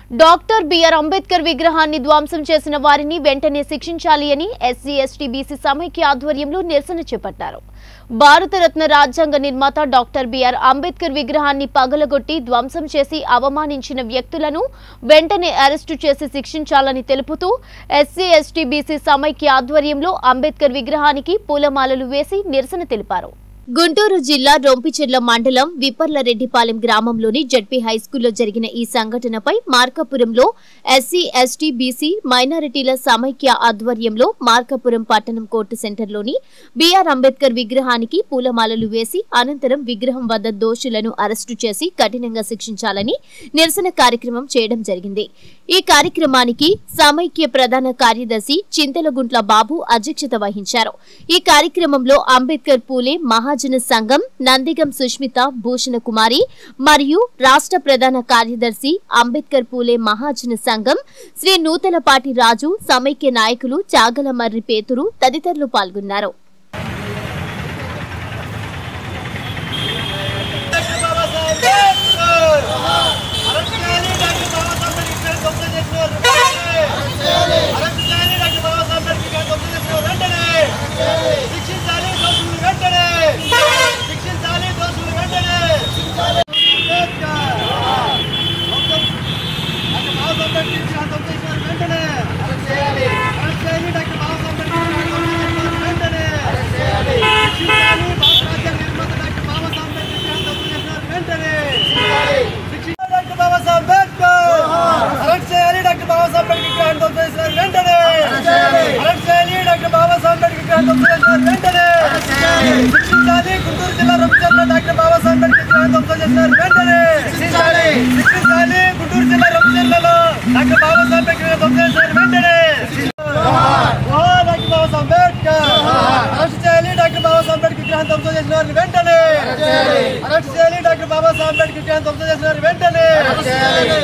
doctor BR Ambedkar విగ్రహాన్ని ధ్వంసం చేసిన వారిని వెంటనే శిక్షించాలి అని ఎస్సీ ఎస్టీ బీసీ సమైక్య ఆధ్వర్యంలో నిరసన చేపట్టారు భారతరత్న రాజ్యాంగ నిర్మాత డాక్టర్ బిఆర్ అంబేద్కర్ విగ్రహాన్ని పగలగొట్టి ధ్వంసం చేసి అవమానించిన వ్యక్తులను వెంటనే అరెస్టు చేసి శిక్షించాలని తెలుపుతూ ఎస్సీ ఎస్టీ బీసీ సమైక్య ఆధ్వర్యంలో అంబేద్కర్ విగ్రహానికి పూలమాలలు వేసి నిరసన తెలిపారు గుంటూరు జిల్లా రొంపిచెర్ల మండలం విప్పర్లరెడ్డిపాలెం గ్రామంలోని జడ్పీ హైస్కూల్లో జరిగిన ఈ సంఘటనపై మార్కాపురంలో ఎస్సీ ఎస్టీ బీసీ మైనారిటీల సమైక్య ఆధ్వర్యంలో మార్కాపురం పట్టణం కోర్టు సెంటర్లోని బీఆర్ అంబేద్కర్ విగ్రహానికి పూలమాలలు వేసి అనంతరం విగ్రహం వద్ద దోషులను అరెస్టు చేసి కఠినంగా శిక్షించాలని నిరసన కార్యక్రమం చేయడం జరిగింది ఈ కార్యక్రమానికి సమైక్య ప్రధాన కార్యదర్శి చింతలగుంట్ల బాబు అధ్యక్షత వహించారు ఈ కార్యక్రమంలో అంబేద్కర్ పూలే మహాజన సంఘం నందిగం సుష్మిత భూషణ కుమారి మరియు రాష్ట్ర ప్రధాన కార్యదర్శి అంబేద్కర్ పూలే మహాజన సంఘం శ్రీ నూతలపాటి రాజు సమైక్య నాయకులు చాగల మర్రి పేతురు తదితరులు పాల్గొన్నారు డాక్టర్ బాబాసాహెబ్ అంబేద్కర్ అరెస్ట్ చేయాలి డాక్టర్ బాబాసాహెబ్ అంబేద్కర్ విగ్రహాన్ని ధ్వంసం చేసిన వెంటనే అరెస్ట్ చేయాలి డాక్టర్ బాబాసాహెబ్ అంబేద్కర్ విగ్రహాన్ని ధ్వంసం చేసిన వెంటనే శిక్షించాలి గుంటూరు జిల్లా రవిచంద్ర డాక్టర్ బాబాసాహెబ్ అంబేద్కర్ విగ్రహాన్ని ధ్వంసం చేసిన వెంటనే శిక్షించాలి గుంటూరు జిల్లా రవిచంద్రలో డాక్టర్ బాబాసాహెబ్ అంబేద్కర్ విగ్రహాన్ని ధ్వంసం చేసిన వెంటనే జోహార్ డాక్టర్ బాబాసాహెబ్ అంబేద్కర్ అరెస్ట్ చేయాలి డాక్టర్ బాబాసాహెబ్ అంబేద్కర్ విగ్రహాన్ని ధ్వంసం చేసిన వారిని వెంటనే అరెస్ట్ చేయాలి డాక్టర్ బాబాసాహెబ్ అంబేద్కర్ విగ్రహాన్ని ధ్వంసం చేసిన వారిని వెంటనే